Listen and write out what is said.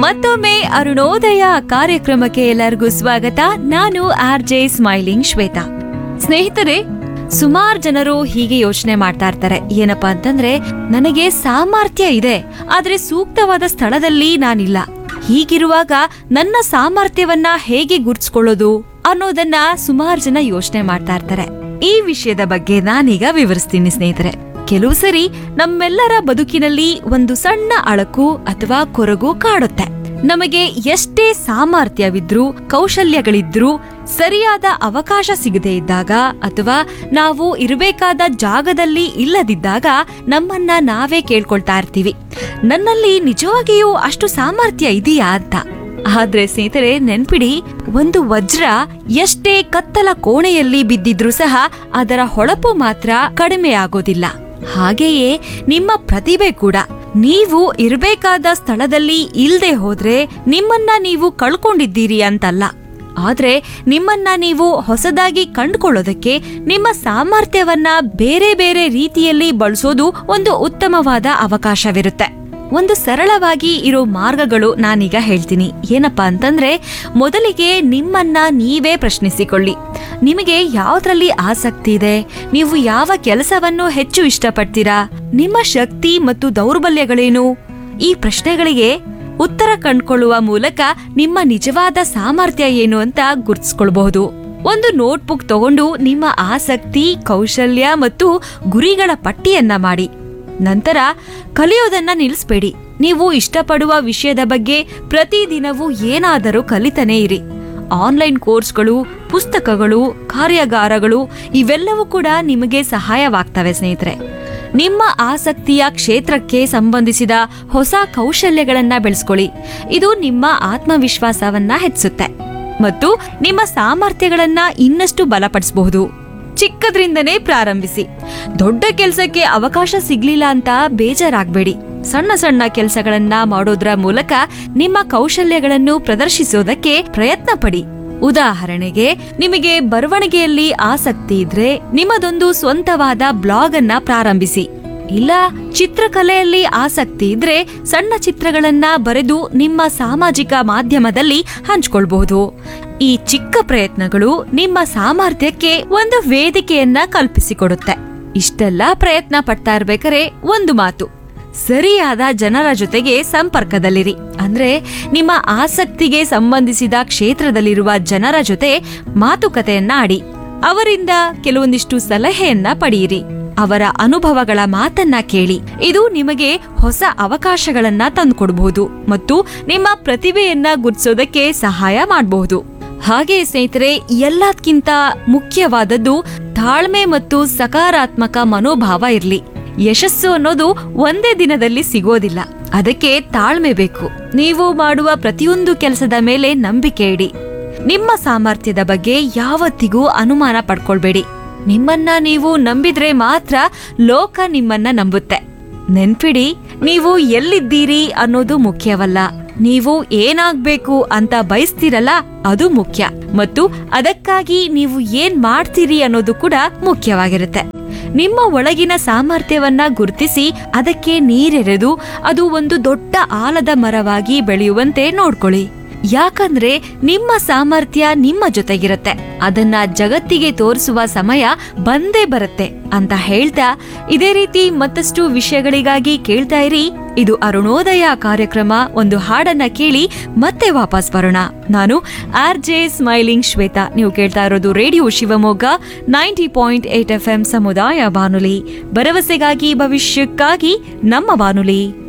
ಮತ್ತೊಮ್ಮೆ ಅರುಣೋದಯ ಕಾರ್ಯಕ್ರಮಕ್ಕೆ ಎಲ್ಲರಿಗೂ ಸ್ವಾಗತ ನಾನು ಆರ್ ಜೆ ಸ್ಮೈಲಿಂಗ್ ಶ್ವೇತಾ ಸ್ನೇಹಿತರೆ ಸುಮಾರು ಜನರು ಹೀಗೆ ಯೋಚನೆ ಮಾಡ್ತಾ ಇರ್ತಾರೆ ಏನಪ್ಪಾ ಅಂತಂದ್ರೆ ನನಗೆ ಸಾಮರ್ಥ್ಯ ಇದೆ ಆದ್ರೆ ಸೂಕ್ತವಾದ ಸ್ಥಳದಲ್ಲಿ ನಾನಿಲ್ಲ ಹೀಗಿರುವಾಗ ನನ್ನ ಸಾಮರ್ಥ್ಯವನ್ನ ಹೇಗೆ ಗುರ್ತಿಸ್ಕೊಳ್ಳೋದು ಅನ್ನೋದನ್ನ ಸುಮಾರು ಜನ ಯೋಚನೆ ಮಾಡ್ತಾ ಇರ್ತಾರೆ ಈ ವಿಷಯದ ಬಗ್ಗೆ ನಾನೀಗ ವಿವರಿಸ್ತೀನಿ ಸ್ನೇಹಿತರೆ ಕೆಲವು ಸರಿ ನಮ್ಮೆಲ್ಲರ ಬದುಕಿನಲ್ಲಿ ಒಂದು ಸಣ್ಣ ಅಳಕು ಅಥವಾ ಕೊರಗು ಕಾಡುತ್ತೆ ನಮಗೆ ಎಷ್ಟೇ ಸಾಮರ್ಥ್ಯವಿದ್ರೂ ಕೌಶಲ್ಯಗಳಿದ್ರೂ ಸರಿಯಾದ ಅವಕಾಶ ಸಿಗದೇ ಇದ್ದಾಗ ಅಥವಾ ನಾವು ಇರಬೇಕಾದ ಜಾಗದಲ್ಲಿ ಇಲ್ಲದಿದ್ದಾಗ ನಮ್ಮನ್ನ ನಾವೇ ಕೇಳ್ಕೊಳ್ತಾ ಇರ್ತೀವಿ ನನ್ನಲ್ಲಿ ನಿಜವಾಗಿಯೂ ಅಷ್ಟು ಸಾಮರ್ಥ್ಯ ಇದೆಯಾ ಅಂತ ಆದ್ರೆ ಸ್ನೇಹಿತರೆ ನೆನ್ಪಿಡಿ ಒಂದು ವಜ್ರ ಎಷ್ಟೇ ಕತ್ತಲ ಕೋಣೆಯಲ್ಲಿ ಬಿದ್ದಿದ್ರೂ ಸಹ ಅದರ ಹೊಳಪು ಮಾತ್ರ ಕಡಿಮೆ ಆಗೋದಿಲ್ಲ ಹಾಗೆಯೇ ನಿಮ್ಮ ಪ್ರತಿಭೆ ಕೂಡ ನೀವು ಇರಬೇಕಾದ ಸ್ಥಳದಲ್ಲಿ ಇಲ್ದೆ ಹೋದ್ರೆ ನಿಮ್ಮನ್ನ ನೀವು ಕಳ್ಕೊಂಡಿದ್ದೀರಿ ಅಂತಲ್ಲ ಆದ್ರೆ ನಿಮ್ಮನ್ನ ನೀವು ಹೊಸದಾಗಿ ಕಂಡುಕೊಳ್ಳೋದಕ್ಕೆ ನಿಮ್ಮ ಸಾಮರ್ಥ್ಯವನ್ನ ಬೇರೆ ಬೇರೆ ರೀತಿಯಲ್ಲಿ ಬಳಸೋದು ಒಂದು ಉತ್ತಮವಾದ ಅವಕಾಶವಿರುತ್ತೆ ಒಂದು ಸರಳವಾಗಿ ಇರೋ ಮಾರ್ಗಗಳು ನಾನೀಗ ಹೇಳ್ತೀನಿ ಏನಪ್ಪಾ ಅಂತಂದ್ರೆ ಮೊದಲಿಗೆ ನಿಮ್ಮನ್ನ ನೀವೇ ಪ್ರಶ್ನಿಸಿಕೊಳ್ಳಿ ನಿಮಗೆ ಯಾವ್ದ್ರಲ್ಲಿ ಆಸಕ್ತಿ ಇದೆ ನೀವು ಯಾವ ಕೆಲಸವನ್ನು ಹೆಚ್ಚು ಇಷ್ಟಪಡ್ತೀರಾ ನಿಮ್ಮ ಶಕ್ತಿ ಮತ್ತು ದೌರ್ಬಲ್ಯಗಳೇನು ಈ ಪ್ರಶ್ನೆಗಳಿಗೆ ಉತ್ತರ ಕಂಡುಕೊಳ್ಳುವ ಮೂಲಕ ನಿಮ್ಮ ನಿಜವಾದ ಸಾಮರ್ಥ್ಯ ಏನು ಅಂತ ಗುರ್ತಿಸ್ಕೊಳ್ಬಹುದು ಒಂದು ನೋಟ್ಬುಕ್ ತಗೊಂಡು ನಿಮ್ಮ ಆಸಕ್ತಿ ಕೌಶಲ್ಯ ಮತ್ತು ಗುರಿಗಳ ಪಟ್ಟಿಯನ್ನ ಮಾಡಿ ನಂತರ ಕಲಿಯೋದನ್ನ ನಿಲ್ಲಿಸ್ಬೇಡಿ ನೀವು ಇಷ್ಟಪಡುವ ವಿಷಯದ ಬಗ್ಗೆ ಪ್ರತಿದಿನವೂ ಏನಾದರೂ ಕಲಿತಾನೇ ಇರಿ ಆನ್ಲೈನ್ ಕೋರ್ಸ್ಗಳು ಪುಸ್ತಕಗಳು ಕಾರ್ಯಾಗಾರಗಳು ಇವೆಲ್ಲವೂ ಕೂಡ ನಿಮಗೆ ಸಹಾಯವಾಗ್ತವೆ ಸ್ನೇಹಿತರೆ ನಿಮ್ಮ ಆಸಕ್ತಿಯ ಕ್ಷೇತ್ರಕ್ಕೆ ಸಂಬಂಧಿಸಿದ ಹೊಸ ಕೌಶಲ್ಯಗಳನ್ನ ಬೆಳೆಸ್ಕೊಳ್ಳಿ ಇದು ನಿಮ್ಮ ಆತ್ಮವಿಶ್ವಾಸವನ್ನ ಹೆಚ್ಚಿಸುತ್ತೆ ಮತ್ತು ನಿಮ್ಮ ಸಾಮರ್ಥ್ಯಗಳನ್ನ ಇನ್ನಷ್ಟು ಬಲಪಡಿಸಬಹುದು ಚಿಕ್ಕದ್ರಿಂದನೇ ಪ್ರಾರಂಭಿಸಿ ದೊಡ್ಡ ಕೆಲಸಕ್ಕೆ ಅವಕಾಶ ಸಿಗ್ಲಿಲ್ಲ ಅಂತ ಬೇಜಾರಾಗ್ಬೇಡಿ ಸಣ್ಣ ಸಣ್ಣ ಕೆಲಸಗಳನ್ನ ಮಾಡೋದ್ರ ಮೂಲಕ ನಿಮ್ಮ ಕೌಶಲ್ಯಗಳನ್ನು ಪ್ರದರ್ಶಿಸೋದಕ್ಕೆ ಪ್ರಯತ್ನ ಪಡಿ ಉದಾಹರಣೆಗೆ ನಿಮಗೆ ಬರವಣಿಗೆಯಲ್ಲಿ ಆಸಕ್ತಿ ಇದ್ರೆ ನಿಮ್ಮದೊಂದು ಸ್ವಂತವಾದ ಬ್ಲಾಗ್ ಅನ್ನ ಪ್ರಾರಂಭಿಸಿ ಇಲ್ಲ ಚಿತ್ರಕಲೆಯಲ್ಲಿ ಆಸಕ್ತಿ ಇದ್ರೆ ಸಣ್ಣ ಚಿತ್ರಗಳನ್ನ ಬರೆದು ನಿಮ್ಮ ಸಾಮಾಜಿಕ ಮಾಧ್ಯಮದಲ್ಲಿ ಹಂಚ್ಕೊಳ್ಬಹುದು ಈ ಚಿಕ್ಕ ಪ್ರಯತ್ನಗಳು ನಿಮ್ಮ ಸಾಮರ್ಥ್ಯಕ್ಕೆ ಒಂದು ವೇದಿಕೆಯನ್ನ ಕಲ್ಪಿಸಿಕೊಡುತ್ತೆ ಇಷ್ಟೆಲ್ಲ ಪ್ರಯತ್ನ ಪಡ್ತಾ ಇರ್ಬೇಕಾದ್ರೆ ಒಂದು ಮಾತು ಸರಿಯಾದ ಜನರ ಜೊತೆಗೆ ಸಂಪರ್ಕದಲ್ಲಿರಿ ಅಂದ್ರೆ ನಿಮ್ಮ ಆಸಕ್ತಿಗೆ ಸಂಬಂಧಿಸಿದ ಕ್ಷೇತ್ರದಲ್ಲಿರುವ ಜನರ ಜೊತೆ ಮಾತುಕತೆಯನ್ನ ಆಡಿ ಅವರಿಂದ ಕೆಲವೊಂದಿಷ್ಟು ಸಲಹೆಯನ್ನ ಪಡೆಯಿರಿ ಅವರ ಅನುಭವಗಳ ಮಾತನ್ನ ಕೇಳಿ ಇದು ನಿಮಗೆ ಹೊಸ ಅವಕಾಶಗಳನ್ನ ತಂದುಕೊಡಬಹುದು ಮತ್ತು ನಿಮ್ಮ ಪ್ರತಿಭೆಯನ್ನ ಗುರ್ತಿಸೋದಕ್ಕೆ ಸಹಾಯ ಮಾಡಬಹುದು ಹಾಗೆ ಸ್ನೇಹಿತರೆ ಎಲ್ಲದಕ್ಕಿಂತ ಮುಖ್ಯವಾದದ್ದು ತಾಳ್ಮೆ ಮತ್ತು ಸಕಾರಾತ್ಮಕ ಮನೋಭಾವ ಇರ್ಲಿ ಯಶಸ್ಸು ಅನ್ನೋದು ಒಂದೇ ದಿನದಲ್ಲಿ ಸಿಗೋದಿಲ್ಲ ಅದಕ್ಕೆ ತಾಳ್ಮೆ ಬೇಕು ನೀವು ಮಾಡುವ ಪ್ರತಿಯೊಂದು ಕೆಲಸದ ಮೇಲೆ ನಂಬಿಕೆ ಇಡಿ ನಿಮ್ಮ ಸಾಮರ್ಥ್ಯದ ಬಗ್ಗೆ ಯಾವತ್ತಿಗೂ ಅನುಮಾನ ಪಡ್ಕೊಳ್ಬೇಡಿ ನಿಮ್ಮನ್ನ ನೀವು ನಂಬಿದ್ರೆ ಮಾತ್ರ ಲೋಕ ನಿಮ್ಮನ್ನ ನಂಬುತ್ತೆ ನೆನ್ಪಿಡಿ ನೀವು ಎಲ್ಲಿದ್ದೀರಿ ಅನ್ನೋದು ಮುಖ್ಯವಲ್ಲ ನೀವು ಏನಾಗ್ಬೇಕು ಅಂತ ಬಯಸ್ತೀರಲ್ಲ ಅದು ಮುಖ್ಯ ಮತ್ತು ಅದಕ್ಕಾಗಿ ನೀವು ಏನ್ ಮಾಡ್ತೀರಿ ಅನ್ನೋದು ಕೂಡ ಮುಖ್ಯವಾಗಿರುತ್ತೆ ನಿಮ್ಮ ಒಳಗಿನ ಸಾಮರ್ಥ್ಯವನ್ನ ಗುರುತಿಸಿ ಅದಕ್ಕೆ ನೀರೆರೆದು ಅದು ಒಂದು ದೊಡ್ಡ ಆಲದ ಮರವಾಗಿ ಬೆಳೆಯುವಂತೆ ನೋಡ್ಕೊಳ್ಳಿ ಯಾಕಂದ್ರೆ ನಿಮ್ಮ ಸಾಮರ್ಥ್ಯ ನಿಮ್ಮ ಜೊತೆಗಿರುತ್ತೆ ಅದನ್ನ ಜಗತ್ತಿಗೆ ತೋರಿಸುವ ಸಮಯ ಬಂದೇ ಬರುತ್ತೆ ಅಂತ ಹೇಳ್ತಾ ಇದೇ ರೀತಿ ಮತ್ತಷ್ಟು ವಿಷಯಗಳಿಗಾಗಿ ಕೇಳ್ತಾ ಇರಿ ಇದು ಅರುಣೋದಯ ಕಾರ್ಯಕ್ರಮ ಒಂದು ಹಾಡನ್ನ ಕೇಳಿ ಮತ್ತೆ ವಾಪಸ್ ಬರೋಣ ನಾನು ಆರ್ ಜೆ ಸ್ಮೈಲಿಂಗ್ ಶ್ವೇತಾ ನೀವು ಕೇಳ್ತಾ ಇರೋದು radio Shivamogga ninety point eight F M ಸಮುದಾಯ ಬಾನುಲಿ ಭರವಸೆಗಾಗಿ ಭವಿಷ್ಯಕ್ಕಾಗಿ ನಮ್ಮ ಬಾನುಲಿ